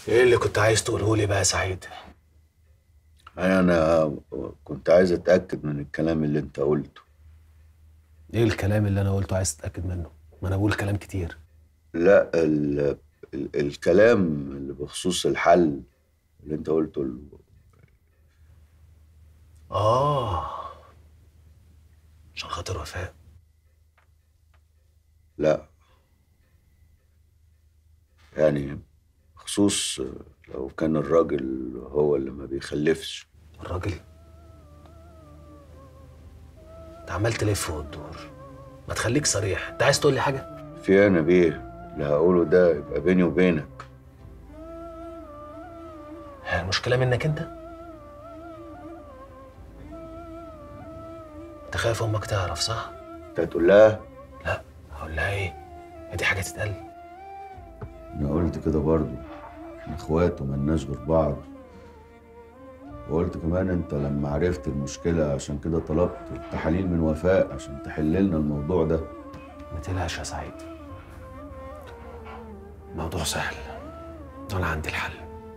ايه اللي كنت عايز تقوله لي بقى يا سعيد انا كنت عايز اتاكد من الكلام اللي انت قلته ايه الكلام اللي انا قلته عايز تتاكد منه ما انا بقول كلام كتير لا ال... ال... الكلام اللي بخصوص الحل اللي انت قلته ال... اه عشان خاطر وفاء لا يعني بخصوص لو كان الراجل هو اللي ما بيخلفش الراجل انت عمال تلف وتدور ما تخليك صريح انت عايز تقول لي حاجه في انا بيه اللي هقوله ده يبقى بيني وبينك هي المشكله منك انت انت خايف امك تعرف صح انت هتقول لها لا هقول لها ايه هي دي حاجه تتقال انا قلت كده برضو احنا اخوات وملناش غير بعض وقلت كمان انت لما عرفت المشكلة عشان كده طلبت التحاليل من وفاء عشان تحل لنا الموضوع ده ما تقلقش يا سعيد الموضوع سهل انا عندي الحل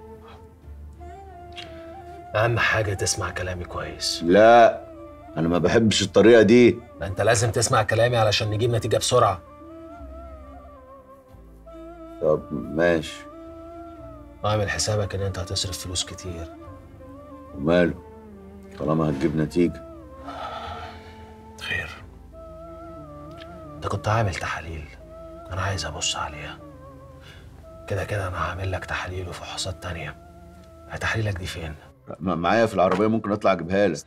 اهم حاجه تسمع كلامي كويس لا انا ما بحبش الطريقة دي ما انت لازم تسمع كلامي علشان نجيب نتيجه بسرعه طب ماشي اعمل حسابك ان انت هتصرف فلوس كتير وماله طالما هتجيب نتيجة خير انت كنت عامل تحاليل انا عايز ابص عليها كده كده انا هعمل لك تحاليل وفحوصات تانية هي تحاليلك دي فين ما- معايا في العربية ممكن اطلع اجيبها لك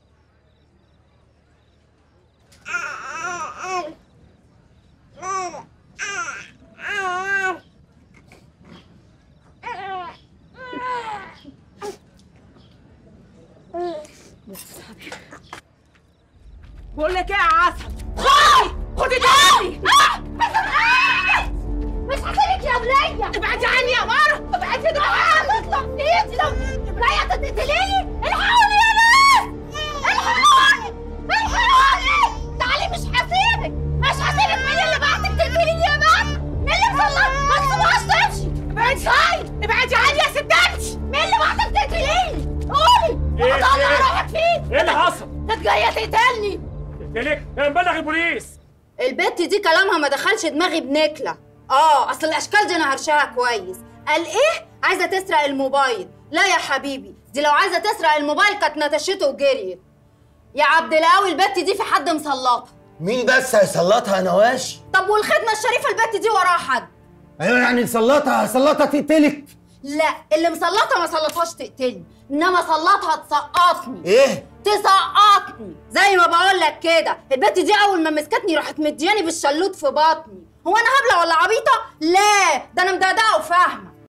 بقول لك ايه يا عسل خدي خدي تاني مش هسيبك يا بنية ابعدي عني يا مره ابعدي انا هتطلع ايدي لو بنية تقتليني الحقوني يا ناس الحقوني الحقوني تعالي مش هسيبك مش هسيبك مين اللي بعتك تقتليني يا بنت مين اللي مسلط ما تسيبوهاش تمشي ابعدي ابعدي عني يا ستات مين اللي بعتك تقتليني قولي إيه، هطلع إيه؟ روحك فين ايه اللي حصل؟ كانت جايه تقتلني قلت لك نبلغ البوليس البت دي كلامها ما دخلش دماغي بنكله اه اصل الاشكال دي انا هرشاها كويس قال ايه عايزه تسرق الموبايل لا يا حبيبي دي لو عايزه تسرق الموبايل كانت نتشته وجريت يا عبد القوي البت دي في حد مسلطها مين بس هيسلطها يا نواش؟ طب والخدمه الشريفه البت دي وراها حد ايوه يعني نسلطها هسلطها تقتلك لا اللي مسلطها ما سلطهاش تقتلني انما سلطها تسقطني ايه؟ تسقطني زي ما بقول لك كده البت دي اول ما مسكتني راحت مدياني بالشلوت في بطني هو انا هبله ولا عبيطه لا ده انا مدقدقه وفاهمه